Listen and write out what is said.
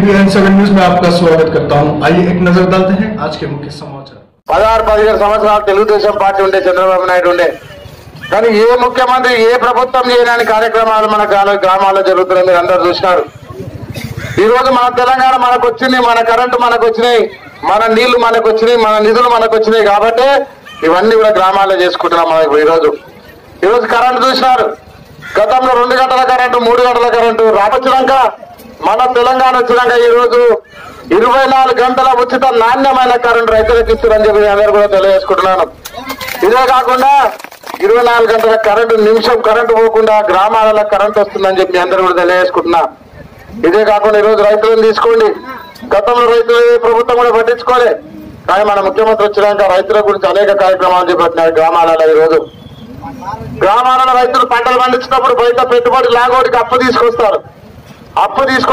N seven news में आपका स्वागत करता हूं आइए एक नजर डालते हैं आज के मुख्य समाचार పదహారు పదిహేడు సంవత్సరాలు తెలుగుదేశం పార్టీ ఉండే చంద్రబాబు నాయుడు ఉండే కానీ ఏ ముఖ్యమంత్రి ఏ ప్రభుత్వం చేయని కార్యక్రమాలు మన గ్రామ- గ్రామాల్లో జరుగుతున్నాయి మీరు అందరు చూసినారు ఈ రోజు మన తెలంగాణ మనకు వచ్చింది మన కరెంటు మనకు వచ్చినాయి మన నీళ్లు మనకు వచ్చినాయి మన నిధులు మనకు వచ్చినాయి కాబట్టి ఇవన్నీ కూడా గ్రామాల్లో చేసుకుంటున్నాం మనం ఇప్పుడు ఈ రోజు ఈ రోజు కరెంటు చూసినారు గతంలో రెండు గంటల కరెంటు మూడు గంటల కరెంటు రావచ్చినాక మన తెలంగాణ వచ్చినాక ఈ రోజు ఇరవై నాలుగు గంటల ఉచిత నాణ్యమైన కరెంటు రైతులకు ఇస్తారని చెప్పి నేను అందరూ కూడా తెలియజేసుకుంటున్నాను ఇదే కాకుండా ఇరవై నాలుగు గంటల కరెంటు నిమిషం కరెంటు పోకుండా గ్రామాలలో కరెంటు వస్తుందని చెప్పి మీ అందరూ కూడా తెలియజేసుకుంటున్నా ఇదే కాకుండా ఈరోజు రైతులను తీసుకోండి గతంలో రైతులు ఏ ప్రభుత్వం కూడా పట్టించుకోలే కానీ మన ముఖ్యమంత్రి వచ్చినాక రైతుల గురించి అనేక కార్యక్రమాలు చేపట్టినారు గ్రామాలలో ఈరోజు గ్రామాలలో రైతులు పంటలు పండించినప్పుడు బయట పెట్టుబడి లాగోడికి అప్పు తీసుకొస్తారు అప్పు తీసుకొ